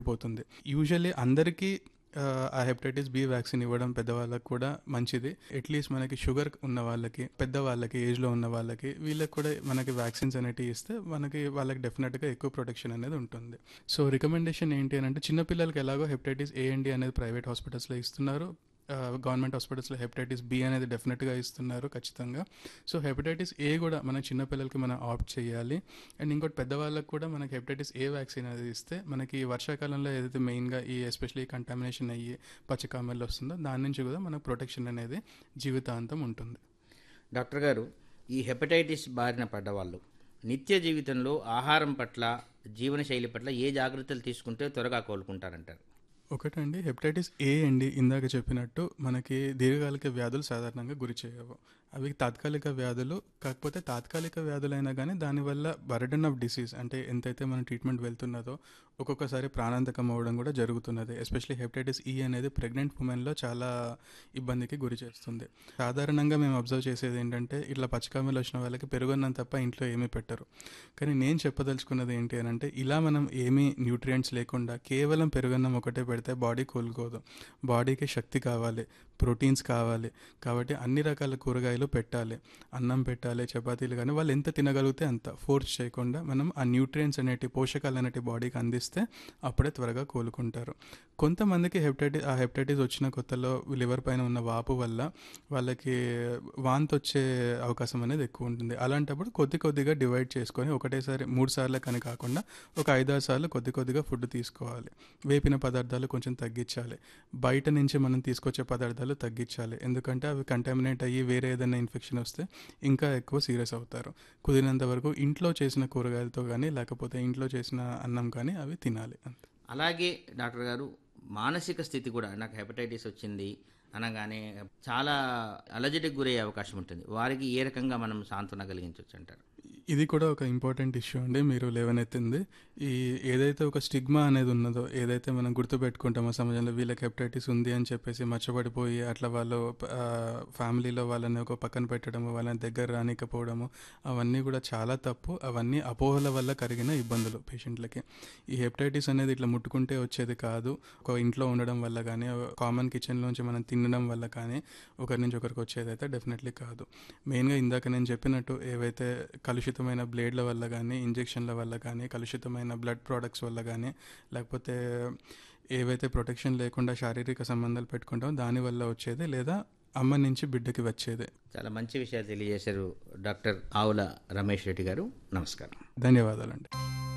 పోతుంది యూజువల్లీ అందరికీ ఆ, ఆ హెపటైటిస్ బి వ్యాక్సిన్ ఇవ్వడం పెద్దవాళ్ళకి కూడా మంచిది అట్లీస్ట్ మనకి షుగర్ ఉన్న వాళ్ళకి పెద్దవాళ్ళకి ఏజ్లో ఉన్న వాళ్ళకి వీళ్ళకి కూడా మనకి వ్యాక్సిన్స్ అనేటివి ఇస్తే మనకి వాళ్ళకి డెఫినెట్గా ఎక్కువ ప్రొటెక్షన్ అనేది ఉంటుంది సో రికమెండేషన్ ఏంటి అని అంటే చిన్నపిల్లలకి ఎలాగో హెపటైటిస్ ఏ అండ్ డి అనేది ప్రైవేట్ హాస్పిటల్స్లో ఇస్తున్నారు గవర్నమెంట్ హాస్పిటల్స్లో హెపటైటిస్ బి అనేది డెఫినెట్గా ఇస్తున్నారు ఖచ్చితంగా సో హెపటైటిస్ ఏ కూడా మన చిన్నపిల్లలకి మనం ఆప్ట్ చేయాలి అండ్ ఇంకోటి పెద్దవాళ్ళకి కూడా మనకి హెపటైటిస్ ఏ వ్యాక్సిన్ అనేది ఇస్తే మనకి ఈ వర్షాకాలంలో ఏదైతే మెయిన్గా ఈ ఎస్పెషల్లీ కంటామినేషన్ అయ్యి పచ్చకామెల్లో వస్తుందో దాని నుంచి కూడా మనకు ప్రొటెక్షన్ అనేది జీవితాంతం ఉంటుంది డాక్టర్ గారు ఈ హెపటైటిస్ బారిన పడ్డవాళ్ళు నిత్య జీవితంలో ఆహారం పట్ల జీవనశైలి పట్ల ఏ జాగ్రత్తలు తీసుకుంటే త్వరగా కోలుకుంటారంటారు ఒకటండి హెపటైటిస్ ఏ అండి ఇందాక చెప్పినట్టు మనకి దీర్ఘకాలిక వ్యాధులు సాధారణంగా గురి చేయవు అవి తాత్కాలిక వ్యాధులు కాకపోతే తాత్కాలిక వ్యాధులైనా కానీ దానివల్ల బర్డన్ ఆఫ్ డిసీజ్ అంటే ఎంతైతే మన ట్రీట్మెంట్ వెళ్తున్నదో ఒక్కొక్కసారి ప్రాణాంతకం అవ్వడం కూడా జరుగుతున్నది ఎస్పెషల్లీ హెపటైటిస్ ఈ అనేది ప్రెగ్నెంట్ ఉమెన్లో చాలా ఇబ్బందికి గురి చేస్తుంది సాధారణంగా మేము అబ్జర్వ్ చేసేది ఏంటంటే ఇట్లా పచ్చకామెలు వచ్చిన వాళ్ళకి పెరుగున్నం తప్ప ఇంట్లో ఏమీ పెట్టరు కానీ నేను చెప్పదలుచుకున్నది ఏంటి అని అంటే ఇలా మనం ఏమీ న్యూట్రియంట్స్ లేకుండా కేవలం పెరుగన్నం ఒకటే పెడితే బాడీ కోలుకోదు బాడీకి శక్తి కావాలి ప్రోటీన్స్ కావాలి కాబట్టి అన్ని రకాల కూరగాయలు పెట్టాలి అన్నం పెట్టాలి చపాతీలు కానీ వాళ్ళు ఎంత తినగలిగితే అంత ఫోర్స్ చేయకుండా మనం ఆ న్యూట్రియంట్స్ అనేటి పోషకాలు అనేటి బాడీకి అందిస్తే అప్పుడే త్వరగా కోలుకుంటారు కొంతమందికి హెపటైటిస్ ఆ హెపటైటిస్ వచ్చిన కొత్తలో లివర్ పైన ఉన్న వాపు వల్ల వాళ్ళకి వాంతి వచ్చే అవకాశం అనేది ఎక్కువ ఉంటుంది అలాంటప్పుడు కొద్ది కొద్దిగా డివైడ్ చేసుకొని ఒకటేసారి మూడు సార్లు కానీ కాకుండా ఒక ఐదారు సార్లు కొద్ది కొద్దిగా ఫుడ్ తీసుకోవాలి వేపిన పదార్థాలు కొంచెం తగ్గించాలి బయట నుంచి మనం తీసుకొచ్చే పదార్థాలు తగ్గించాలి ఎందుకంటే అవి కంటామినేట్ అయ్యి వేరే ఏదైనా ఇన్ఫెక్షన్ వస్తే ఇంకా ఎక్కువ సీరియస్ అవుతారు కుదిరినంత వరకు ఇంట్లో చేసిన కూరగాయలతో కానీ లేకపోతే ఇంట్లో చేసిన అన్నం కానీ అవి తినాలి అంతే అలాగే డాక్టర్ గారు మానసిక స్థితి కూడా నాకు హెపటైటిస్ వచ్చింది అనగానే చాలా అలజడికి గురయ్యే అవకాశం ఉంటుంది వారికి ఏ రకంగా మనం సాంత్వన కలిగించవచ్చు అంటారు ఇది కూడా ఒక ఇంపార్టెంట్ ఇష్యూ అండి మీరు లేవనెత్తింది ఈ ఏదైతే ఒక స్టిగ్మా అనేది ఉన్నదో ఏదైతే మనం గుర్తుపెట్టుకుంటామో సమాజంలో వీళ్ళకి హెపటైటిస్ ఉంది అని చెప్పేసి మర్చిపడిపోయి అట్లా వాళ్ళు ఆ, ఫ్యామిలీలో వాళ్ళని ఒక పక్కన పెట్టడము వాళ్ళని దగ్గర రానికపోవడము అవన్నీ కూడా చాలా తప్పు అవన్నీ అపోహల వల్ల కలిగిన ఇబ్బందులు పేషెంట్లకి ఈ హెపటైటిస్ అనేది ఇట్లా ముట్టుకుంటే వచ్చేది కాదు ఒక ఇంట్లో ఉండడం వల్ల కానీ కామన్ కిచెన్లోంచి మనం తినడం వల్ల కానీ ఒకరి నుంచి ఒకరికి వచ్చేది అయితే డెఫినెట్లీ కాదు మెయిన్గా ఇందాక నేను చెప్పినట్టు ఏవైతే కలుషితమైన బ్లేడ్ల వల్ల కానీ ఇంజెక్షన్ల వల్ల కానీ కలుషితమైన బ్లడ్ ప్రోడక్ట్స్ వల్ల కానీ లేకపోతే ఏవైతే ప్రొటెక్షన్ లేకుండా శారీరక సంబంధాలు పెట్టుకుంటామో దానివల్ల వచ్చేది లేదా అమ్మ నుంచి బిడ్డకి వచ్చేది చాలా మంచి విషయాలు తెలియజేశారు డాక్టర్ ఆవుల రమేష్ రెడ్డి గారు నమస్కారం ధన్యవాదాలండి